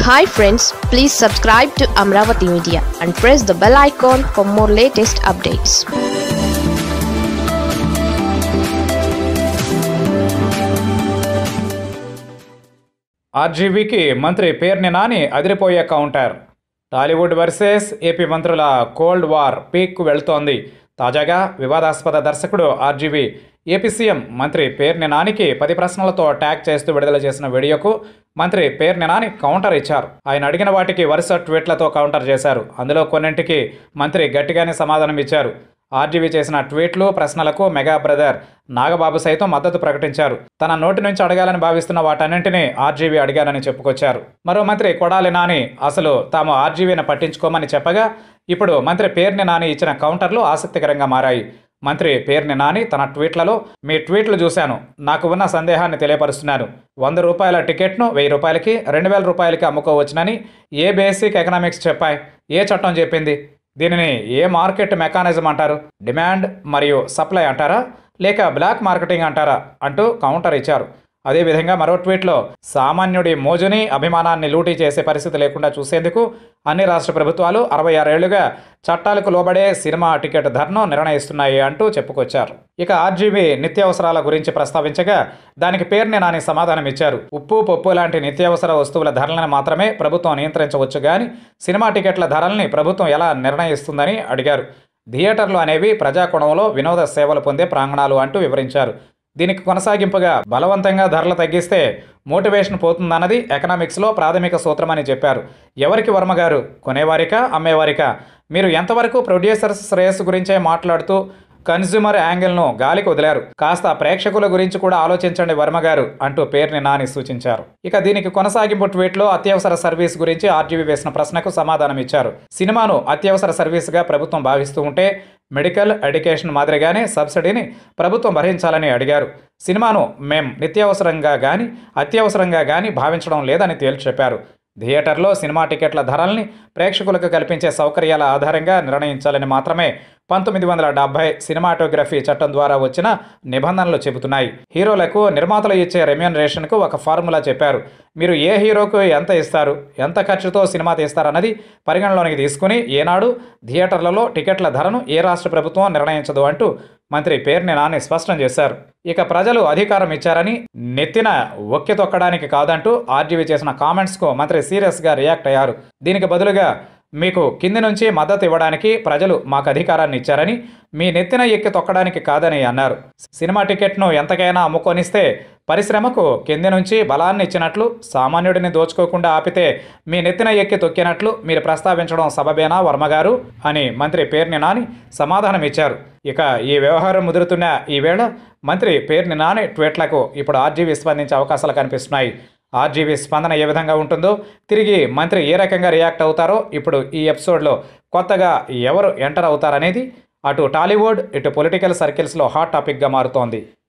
hi friends please subscribe to Amaravati media and press the bell icon for more latest updates ఆర్జీవీకి మంత్రి పేర్ని నాని అదిరిపోయే counter Tollywood versus AP మంత్రుల cold war పీక్కు వెళ్తోంది తాజాగా వివాదాస్పద దర్శకుడు ఆర్జీవీ ఏపీ సీఎం మంత్రి పేర్ని నానికి పది ప్రశ్నలతో ట్యాగ్ చేస్తూ విడుదల చేసిన వీడియోకు మంత్రి పేర్ని నాని కౌంటర్ ఇచ్చారు ఆయన అడిగిన వాటికి వరుస ట్వీట్లతో కౌంటర్ చేశారు అందులో కొన్నింటికి మంత్రి గట్టిగానే సమాధానం ఇచ్చారు ఆర్జీవీ చేసిన ట్వీట్లు ప్రశ్నలకు మెగా బ్రదర్ నాగబాబు సైతం మద్దతు ప్రకటించారు తన నోటి నుంచి అడగాలని భావిస్తున్న వాటన్నింటినీ ఆర్జీవీ అడిగానని చెప్పుకొచ్చారు మరో మంత్రి కొడాలి నాని అసలు తాము ఆర్జీవీని పట్టించుకోమని చెప్పగా ఇప్పుడు మంత్రి పేర్ని నాని ఇచ్చిన కౌంటర్లు ఆసక్తికరంగా మారాయి మంత్రి పేర్ని నాని తన ట్వీట్లలో మీ ట్వీట్లు చూశాను నాకు ఉన్న సందేహాన్ని తెలియపరుస్తున్నాను వంద రూపాయల టికెట్ను వెయ్యి రూపాయలకి రెండు వేల రూపాయలకి అమ్ముకోవచ్చునని ఏ బేసిక్ ఎకనామిక్స్ చెప్పాయి ఏ చట్టం చెప్పింది దీనిని ఏ మార్కెట్ మెకానిజం అంటారు డిమాండ్ మరియు సప్లై అంటారా లేక బ్లాక్ మార్కెటింగ్ అంటారా అంటూ కౌంటర్ ఇచ్చారు అదేవిధంగా మరో ట్వీట్లో సామాన్యుడి మోజుని అభిమానాన్ని లూటీ చేసే పరిస్థితి లేకుండా చూసేందుకు అన్ని రాష్ట్ర ప్రభుత్వాలు అరవై ఆరేళ్లుగా చట్టాలకు లోబడే సినిమా టికెట్ ధరను నిర్ణయిస్తున్నాయి అంటూ చెప్పుకొచ్చారు ఇక ఆర్జీబీ నిత్యావసరాల గురించి ప్రస్తావించగా దానికి పేరుని నాని సమాధానం ఇచ్చారు ఉప్పు పప్పు లాంటి నిత్యావసర వస్తువుల ధరలను మాత్రమే ప్రభుత్వం నియంత్రించవచ్చు కానీ సినిమా టికెట్ల ధరల్ని ప్రభుత్వం ఎలా నిర్ణయిస్తుందని అడిగారు థియేటర్లు అనేవి ప్రజాకోణంలో వినోద సేవలు పొందే ప్రాంగణాలు అంటూ వివరించారు దీనికి కొనసాగింపుగా బలవంతంగా ధరలు తగ్గిస్తే మోటివేషన్ పోతుందన్నది ఎకనామిక్స్లో ప్రాథమిక సూత్రమని చెప్పారు ఎవరికి వర్మ గారు కొనేవారికా అమ్మేవారికా మీరు ఎంతవరకు ప్రొడ్యూసర్స్ శ్రేయస్సు గురించే మాట్లాడుతూ కన్స్యూమర్ యాంగిల్ను గాలికి వదిలారు కాస్త ప్రేక్షకుల గురించి కూడా ఆలోచించండి వర్మ గారు అంటూ పేరుని నాని సూచించారు ఇక దీనికి కొనసాగింపు ట్వీట్లో అత్యవసర సర్వీస్ గురించి ఆర్జీవీ వేసిన ప్రశ్నకు సమాధానం ఇచ్చారు సినిమాను అత్యవసర సర్వీస్గా ప్రభుత్వం భావిస్తూ ఉంటే మెడికల్ ఎడ్యుకేషన్ మాదిరిగానే సబ్సిడీని ప్రభుత్వం భరించాలని అడిగారు సినిమాను మేం నిత్యావసరంగా కానీ అత్యవసరంగా కానీ భావించడం లేదని తేల్చి చెప్పారు థియేటర్లో సినిమా టికెట్ల ధరల్ని ప్రేక్షకులకు కల్పించే సౌకర్యాల ఆధారంగా నిర్ణయించాలని మాత్రమే పంతొమ్మిది వందల డెబ్బై సినిమాటోగ్రఫీ చట్టం ద్వారా వచ్చిన నిబంధనలు చెబుతున్నాయి హీరోలకు నిర్మాతలు ఇచ్చే రెమ్యూనరేషన్కు ఒక ఫార్ములా చెప్పారు మీరు ఏ హీరోకు ఎంత ఇస్తారు ఎంత ఖర్చుతో సినిమా తీస్తారన్నది పరిగణలోనికి తీసుకుని ఏనాడు థియేటర్లలో టికెట్ల ధరను ఏ రాష్ట్ర ప్రభుత్వం నిర్ణయించదు అంటూ మంత్రి పేర్ని నాని స్పష్టం చేశారు ఇక ప్రజలు అధికారం ఇచ్చారని నెత్తిన ఒక్కి తొక్కడానికి కాదంటూ ఆర్జీవీ చేసిన కామెంట్స్కు మంత్రి సీరియస్గా రియాక్ట్ అయ్యారు దీనికి బదులుగా మీకు కింది నుంచి మద్దతు ఇవ్వడానికి ప్రజలు మాకు అధికారాన్ని ఇచ్చారని మీ నెత్తిన ఎక్కి తొక్కడానికి కాదని అన్నారు సినిమా టికెట్ను ఎంతకైనా అమ్ముకొనిస్తే పరిశ్రమకు కింది నుంచి బలాన్ని ఇచ్చినట్లు సామాన్యుడిని దోచుకోకుండా ఆపితే మీ నెత్తిన ఎక్కి తొక్కినట్లు మీరు ప్రస్తావించడం సబబేనా వర్మగారు అని మంత్రి పేర్ని నాని సమాధానం ఇచ్చారు ఇక ఈ వ్యవహారం ముదురుతున్న ఈ వేళ మంత్రి పేర్ని నాని ట్వీట్లకు ఇప్పుడు ఆర్జీవీ స్పందించే అవకాశాలు కనిపిస్తున్నాయి ఆర్జీవీ స్పందన ఏ విధంగా ఉంటుందో తిరిగి మంత్రి ఏ రకంగా రియాక్ట్ అవుతారో ఇప్పుడు ఈ ఎపిసోడ్లో కొత్తగా ఎవరు ఎంటర్ అవుతారనేది అటు టాలీవుడ్ ఇటు పొలిటికల్ సర్కిల్స్లో హాట్ టాపిక్గా మారుతోంది